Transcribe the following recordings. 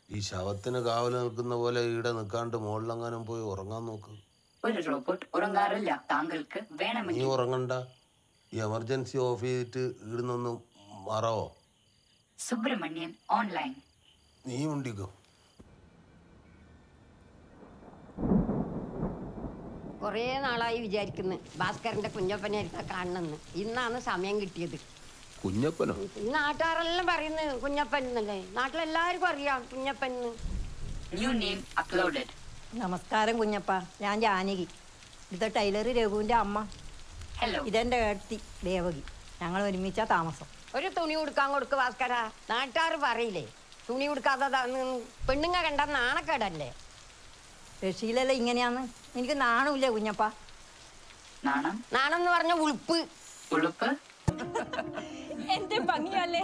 ഈ ശവത്തിന് കാവൽ നിൽക്കുന്ന പോലെ ഈടെ നിൽക്കാണ്ട് മുകളിലെങ്ങാനും പോയി ഉറങ്ങാൻ നോക്ക് ഒരു റോബോട്ട് ഉറങ്ങാറില്ല താങ്കൾക്ക് നീ വേണമെങ്കിൽ ഉറങ്ങണ്ട ഈ എമർജൻസി ഓഫ് ചെയ്തിട്ട് ഈടുന്നൊന്ന് മറവോ സുബ്രഹ്മണ്യൻ ഓൺലൈൻ നീ ഉണ്ടിക്കോ കുറേ നാളായി വിചാരിക്കുന്നു ഭാസ്കരന്റെ കുഞ്ഞപ്പനെ എടുത്താൽ കാണണമെന്ന് ഇന്നാണ് സമയം കിട്ടിയത് കുഞ്ഞപ്പനോ ഈ നാട്ടുകാരെല്ലാം പറയുന്നു കുഞ്ഞപ്പൻ എന്നല്ലേ നാട്ടിലെല്ലാവർക്കും അറിയാം കുഞ്ഞപ്പൻ എന്ന് ന്യൂ നെയിം അപ്ലോഡഡ് നമസ്കാരം കുഞ്ഞപ്പ ഞാൻ ജാനകി ഇത് ടൈലർ രഘുവിൻ്റെ അമ്മ ഹലോ ഇതെൻ്റെ ഏടത്തി ദേവകി ഞങ്ങൾ ഒരുമിച്ചാ താമസം ഒരു തുണി കൊടുക്കാൻ കൊടുക്ക് ഭാസ്കര നാട്ടുകാർ പറയില്ലേ തുണി കൊടുക്കാതെ പെണ്ണുങ്ങ കണ്ട നാണക്കേടല്ലേ റഷീലല്ല ഇങ്ങനെയാന്ന് എനിക്ക് നാണമില്ല കുഞ്ഞപ്പ നാണം നാണം എന്ന് പറഞ്ഞ ഉളുപ്പ് ഉളുപ്പ് എന്റെ ഭംഗിയല്ലേ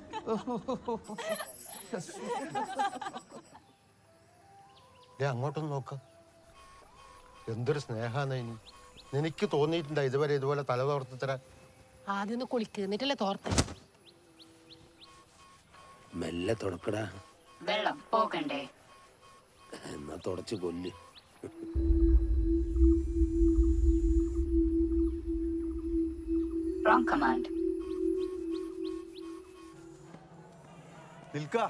ദേ അങ്ങോട്ടൊന്ന് നോക്ക എന്തൊരു സ്നേഹാന്ന് ഇനി എനിക്ക് തോന്നിയിട്ടുണ്ടാ ഇതുവരെ ഇതുപോലെ തല തോർത്തി തരാൻ ആദ്യം ഒന്ന് കുളിക്ക് എന്നിട്ടല്ലേ തോർത്ത് മെല്ലെ തുടക്കടാ വെള്ളം പോകണ്ടേ എന്നാ തുടച്ച് കൊല്ല് റോങ് കമാൻഡ് നിൽക്ക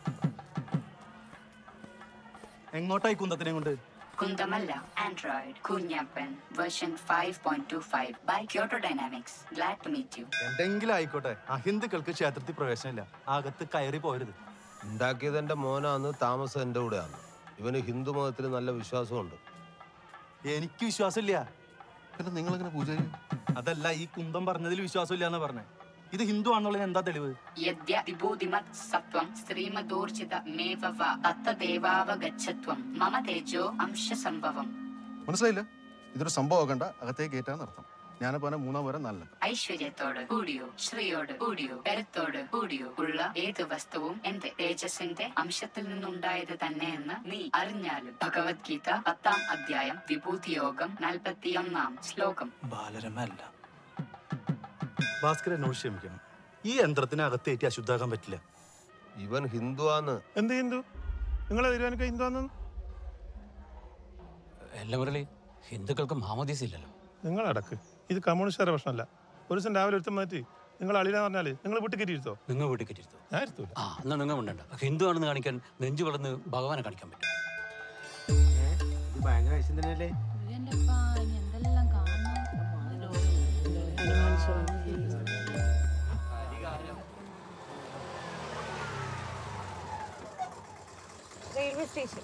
എങ്ങോട്ടായി കുന്തത്തിനെ കൊണ്ട് കുന്തമല്ല android Kunjappan version five point two five by Kyoto Dynamics glad to meet you എന്തെങ്കിലും ആയിക്കോട്ടെ അഹിന്ദുക്കൾക്ക് ക്ഷേത്രത്തിൽ പ്രവേശനമില്ല അകത്ത് കയറി പോരുത് ഉണ്ടാക്കിയത് എൻ്റെ മോനാന്ന് താമസം എൻ്റെ കൂടെയാണ് ഇവന് ഹിന്ദു മതത്തിൽ നല്ല വിശ്വാസമുണ്ട് എനിക്ക് വിശ്വാസമില്ല പിന്നെ നിങ്ങൾ എങ്ങനെ പൂജ ചെയ്യും അതല്ല ഈ കുന്തം പറഞ്ഞതിൽ വിശ്വാസമില്ല എന്ന് പറഞ്ഞേ ഇത് ഹിന്ദു ആണെന്നുള്ളതിന് എന്താ തെളിവ് യദ്യ വിഭൂതിമത് സത്വം ശ്രീമദോർജിത മേവവ തത്തദേവാവഗച്ഛത്വം മമ തേജോ അംശസംഭവം മനസ്സിലായില്ല ഇതൊരു സംഭവം കണ്ട അകത്തേക്ക് കയറ്റാന്ന് അർത്ഥം ഞാനെ പോലെ മൂന്നാം വരെ നല്ല ഐശ്വര്യത്തോട് കൂടിയോ ശ്രീയോട് കൂടിയോ കരുത്തോട് കൂടിയോ ഉള്ള ഏത് വസ്തുവും എന്റെ തേജസ്സിന്റെ അംശത്തിൽ നിന്നുണ്ടായത് തന്നെയെന്ന് നീ അറിഞ്ഞാലും ഭഗവത്ഗീത പത്താം അധ്യായം വിഭൂതിയോഗം നാൽപ്പത്തിയൊന്നാം ശ്ലോകം ബാലരമ അല്ല ഭാസ്കർ എന്നോട് ക്ഷമിക്കണം ഈ യന്ത്രത്തിന് അകത്തേറ്റി അശുദ്ധാക്കാൻ പറ്റില്ല ഇവൻ ഹിന്ദു ആന്ന് എന്ത് ഹിന്ദു നിങ്ങളെ തീരുമാനിക്കുക ഹിന്ദു ആണെന്ന് അല്ല മുരളി ഹിന്ദുക്കൾക്ക് മാമോദീസ് ഇല്ലല്ലോ നിങ്ങൾ അടക്ക് ഇത് കമ്മ്യൂണിസ്റ്റുകാരുടെ പ്രശ്നമല്ല ഒരു ദിവസം രാവിലെ ഒരുത്തം മാറ്റി നിങ്ങൾ അളിയെന്ന് പറഞ്ഞാൽ നിങ്ങൾ വീട്ടിൽ കയറ്റിയിരുത്തോ നിങ്ങൾ വീട്ടിൽ കയറ്റിരുത്തോ ഞാൻ ഇരുത്തൂല ആ എന്നാ നിങ്ങൾ ഉണ്ടണ്ട ഹിന്ദു ആണെന്ന് കാണിക്കാൻ നെഞ്ചു വളർന്ന് ഭഗവാനെ കാണിക്കാൻ പറ്റും എന്തെല്ലാം കാണണം റെയിൽവേ സ്റ്റേഷൻ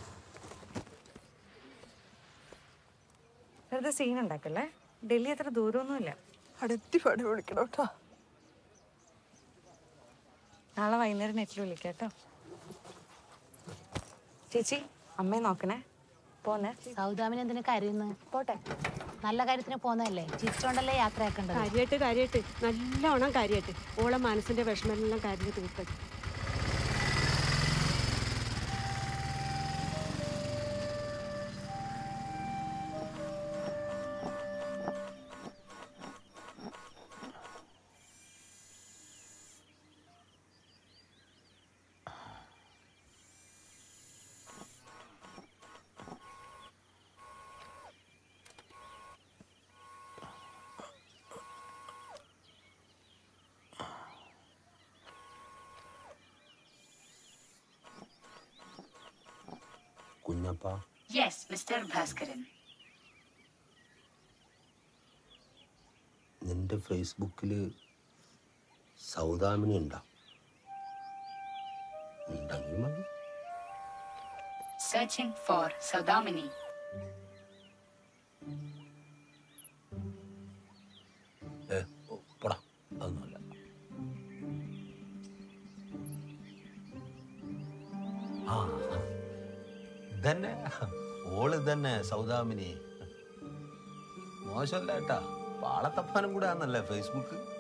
വെറുതെ സീൻ ഉണ്ടാക്കല്ലേ ഡൽഹി അത്ര ദൂരമൊന്നുമില്ല അടുത്തി പടി വിളിക്കണം കേട്ടോ നാളെ വൈകുന്നേരം നെറ്റിൽ വിളിക്കാം കേട്ടോ ചേച്ചി അമ്മയെ നോക്കണേ പോന്നേ സൗദാമിന് എന്തിനു കരയുന്നു പോട്ടെ നല്ല കാര്യത്തിന് പോന്നതല്ലേ ചിരിച്ചോണ്ടല്ലേ യാത്രയാക്കേണ്ടത് കാര്യമായിട്ട് കാര്യമായിട്ട് നല്ലോണം കാര്യമായിട്ട് ഓളെ മനസ്സിന്റെ വിഷമെല്ലാം കാര്യം തീർക്കട്ടെ കുഞ്ഞപ്പ യെസ് മിസ്റ്റർ ഭാസ്കരൻ നിന്റെ ഫേസ്ബുക്കിൽ സൗദാമിനി ഉണ്ടാ ഉണ്ടെങ്കിൽ മതി സെർച്ചിങ് ഫോർ സൗദാമിനി ഏ ഓ, പോടാ അതൊന്നുമല്ല ആ ആ. ഇതന്നെ ഓള് തന്നെ സൗദാമിനി മോശമല്ല ഏട്ടാ പാളത്തപ്പാനും കൂടെ ആന്നല്ലേ ഫേസ്ബുക്ക്